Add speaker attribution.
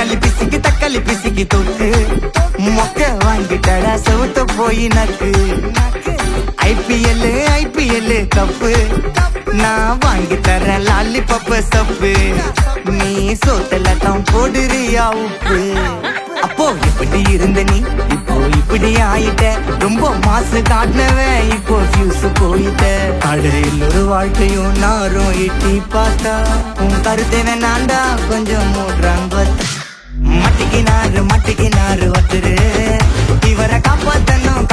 Speaker 1: தக்காளி பிசிக்கு தக்காளி பிசிக்கு தொக்கு மொக்க வாங்கிட்டடா செவுத்த போய் நக்கு ஐபிஎல் ஐபிஎல் கப்பு நான் வாங்கி தரேன் லாலி பப்ப சப்பு நீ சோத்தல தான் போடுறியா உப்பு அப்போ இப்படி இருந்த நீ இப்போ இப்படி ஆயிட்ட ரொம்ப மாசு காட்டினவன் இப்போ ஃபியூஸ் போயிட்ட அடையில் ஒரு வாழ்க்கையும் நாரும் எட்டி பார்த்தா உன் கருத்தை வேணாண்டா கொஞ்சம் மூடுறான் பார்த்தா மட்டிக்கு நாறு மட்டிக்கு நாறு ஒருத்தரு இவரை காப்பாத்தணும்